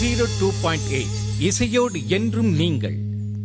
zero two point eight இசையோடு என்றும் நீங்கள்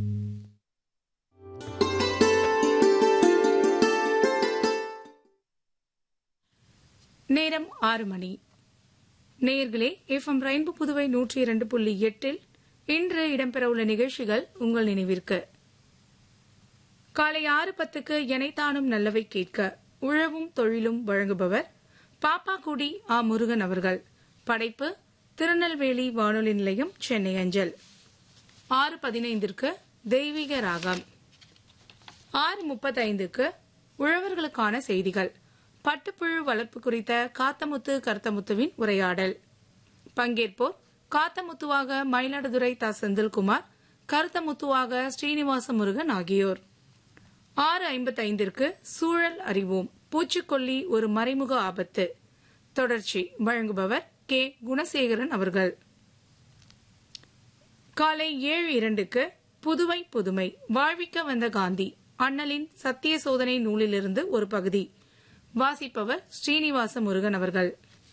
நேரம் ஆறு மணி நேயர்களே எஃப்எம் ரெயின்போ புதுவை நூற்றி இரண்டு புள்ளி எட்டில் இன்று இடம்பெறவுள்ள நிகழ்ச்சிகள் உங்கள் நினைவிற்கு காலை ஆறு பத்துக்கு எனைத்தானும் நல்லவை கேட்க உழவும் தொழிலும் வழங்குபவர் பாப்பாக்குடி ஆ முருகன் அவர்கள் படைப்பு திருநெல்வேலி வானொலி நிலையம் சென்னை அஞ்சல் ஆறு பதினைந்திற்கு தெய்வீக ராகம் ஆறு முப்பத்தைந்துக்கு உழவர்களுக்கான செய்திகள் பட்டுப்புழு வளர்ப்பு குறித்த காத்தமுத்து கருத்தமுத்துவின் உரையாடல் பங்கேற்போர் காத்தமுத்துவாக மயிலாடுதுறை த செந்தில்குமார் கருத்தமுத்துவாக ஸ்ரீனிவாச முருகன் ஆகியோர் ஆறு ஐம்பத்தைந்திற்கு சூழல் அறிவோம் பூச்சிக்கொல்லி ஒரு மறைமுக ஆபத்து தொடர்ச்சி வழங்குபவர் கே குணசேகரன் அவர்கள் காலை ஏழு இரண்டுக்கு புதுவை புதுமை வாழ்விக்க வந்த காந்தி அண்ணலின் சத்திய சோதனை நூலிலிருந்து ஒரு பகுதி வாசிப்பவர் ஸ்ரீனிவாச முருகன் அவர்கள்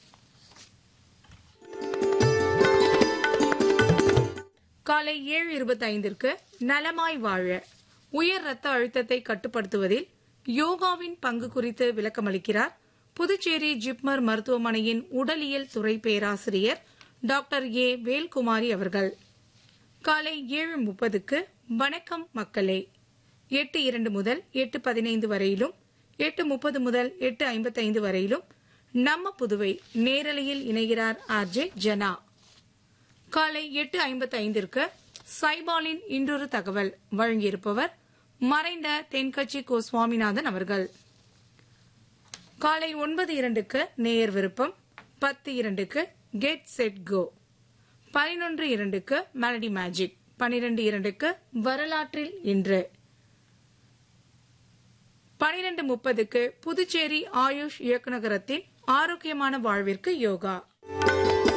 காலை ஏழு இருபத்தைந்திற்கு நலமாய் வாழ உயர் ரத்த அழுத்தத்தை கட்டுப்படுத்துவதில் யோகாவின் பங்கு குறித்து விளக்கமளிக்கிறார் புதுச்சேரி ஜிப்மர் மருத்துவமனையின் உடலியல் துறை பேராசிரியர் டாக்டர் ஏ வேல்குமாரி அவர்கள் காலை ஏழு முப்பதுக்கு வணக்கம் மக்களே எட்டு இரண்டு முதல் எட்டு பதினைந்து வரையிலும் எட்டு முப்பது முதல் எட்டு ஐம்பத்தைந்து வரையிலும் நம்ம புதுவை நேரலையில் இணைகிறார் ஆர்ஜே ஜனா காலை எட்டு ஐம்பத்தி ஐந்திற்கு சைபாலின் இன்றொரு தகவல் வழங்கியிருப்பவர் மறைந்த தென்கட்சி கோ சுவாமிநாதன் அவர்கள் காலை ஒன்பது இரண்டுக்கு நேயர் விருப்பம் பத்து இரண்டுக்கு கெட் செட் கோ பதினொன்று இரண்டுக்கு மெலடி மேஜிக் பனிரெண்டு இரண்டுக்கு வரலாற்றில் இன்று பனிரெண்டு முப்பதுக்கு புதுச்சேரி ஆயுஷ் இயக்குநரகத்தின் ஆரோக்கியமான வாழ்விற்கு யோகா